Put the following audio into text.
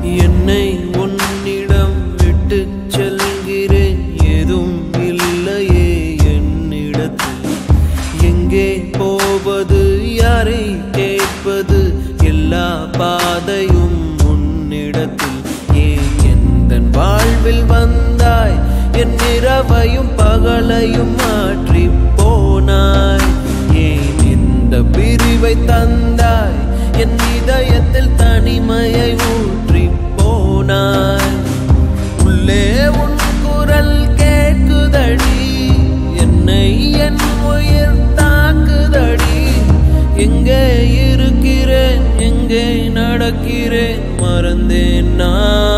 என்னை உன்னிடம் விட்டு செல்கிறேன் எதுவும் இல்லையே என்னிடத்தில் எங்கே போவது யாரை கேட்பது எல்லா பாதையும் உன்னிடத்தில் ஏன் எந்த வாழ்வில் வந்தாய் என் இரவையும் பகலையும் மாற்றி போனாய் ஏன் இந்த பிரிவை தந்தாய் என் இதயத்தில் தனிமையை ஊற்றி போனாய் உள்ளே உன் குரல் கேட்குதடி என்னை என் உயிர் தாக்குதடி எங்கே இருக்கிறேன் எங்கே நடக்கிறேன் மறந்தேன் நான்